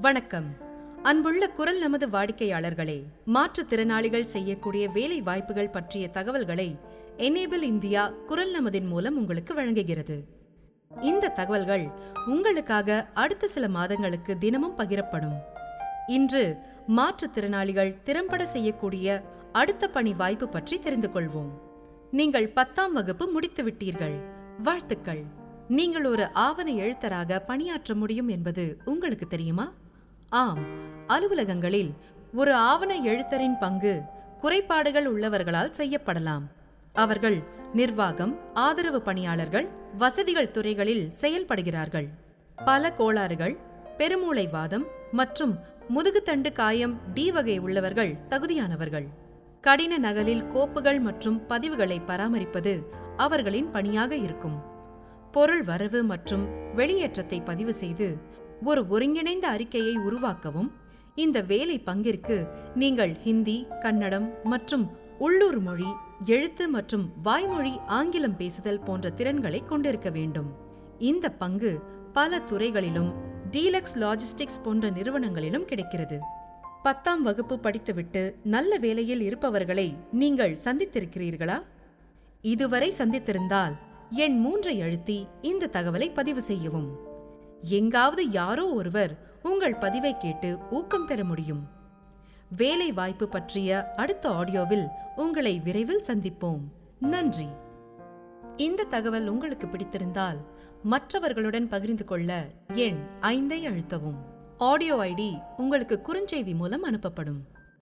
வணக்கம் அன்புள்ள குரல் நமது வாடிக்கையாளர்களே மாற்றுத்திறனாளிகள் செய்யக்கூடிய வேலை வாய்ப்புகள் பற்றிய தகவல்களை எனேபிள் இந்தியா குரல் நமதின் மூலம் உங்களுக்கு வழங்குகிறது இந்த தகவல்கள் உங்களுக்காக அடுத்த சில மாதங்களுக்கு தினமும் பகிரப்படும் இன்று மாற்றுத்திறனாளிகள் திறம்பட செய்யக்கூடிய அடுத்த பணி வாய்ப்பு பற்றி தெரிந்து கொள்வோம் நீங்கள் பத்தாம் வகுப்பு முடித்து விட்டீர்கள் வாழ்த்துக்கள் நீங்கள் ஒரு ஆவண எழுத்தராக பணியாற்ற முடியும் என்பது உங்களுக்கு தெரியுமா ஆம் அலுவலகங்களில் ஒரு ஆவண எழுத்தரின் பங்கு குறைபாடுகள் உள்ளவர்களால் செய்யப்படலாம் அவர்கள் நிர்வாகம் ஆதரவு பணியாளர்கள் வசதிகள் துறைகளில் செயல்படுகிறார்கள் பல கோளாறுகள் பெருமூளைவாதம் மற்றும் முதுகுத்தண்டு காயம் டி வகை உள்ளவர்கள் தகுதியானவர்கள் கடின நகலில் கோப்புகள் மற்றும் பதிவுகளை பராமரிப்பது அவர்களின் பணியாக இருக்கும் பொருள் வரவு மற்றும் வெளியேற்றத்தை பதிவு செய்து ஒரு ஒருங்கிணைந்த அறிக்கையை உருவாக்கவும் இந்த வேலை பங்கிற்கு நீங்கள் ஹிந்தி கன்னடம் மற்றும் உள்ளூர் மொழி எழுத்து மற்றும் வாய்மொழி ஆங்கிலம் பேசுதல் போன்ற திறன்களை கொண்டிருக்க வேண்டும் இந்த பங்கு பல துறைகளிலும் டீலக்ஸ் லாஜிஸ்டிக்ஸ் போன்ற நிறுவனங்களிலும் கிடைக்கிறது பத்தாம் வகுப்பு படித்துவிட்டு நல்ல வேலையில் இருப்பவர்களை நீங்கள் சந்தித்திருக்கிறீர்களா இதுவரை சந்தித்திருந்தால் எண் மூன்றை அழுத்தி இந்த தகவலை பதிவு செய்யவும் எங்காவது யாரோ ஒருவர் உங்கள் பதிவை கேட்டு ஊக்கம் பெற முடியும் வேலை வாய்ப்பு பற்றிய அடுத்த ஆடியோவில் உங்களை விரைவில் சந்திப்போம் நன்றி இந்த தகவல் உங்களுக்கு பிடித்திருந்தால் மற்றவர்களுடன் பகிர்ந்து கொள்ள எண் ஐந்தை அழுத்தவும் ஆடியோ ஐடி உங்களுக்கு குறுஞ்செய்தி மூலம் அனுப்பப்படும்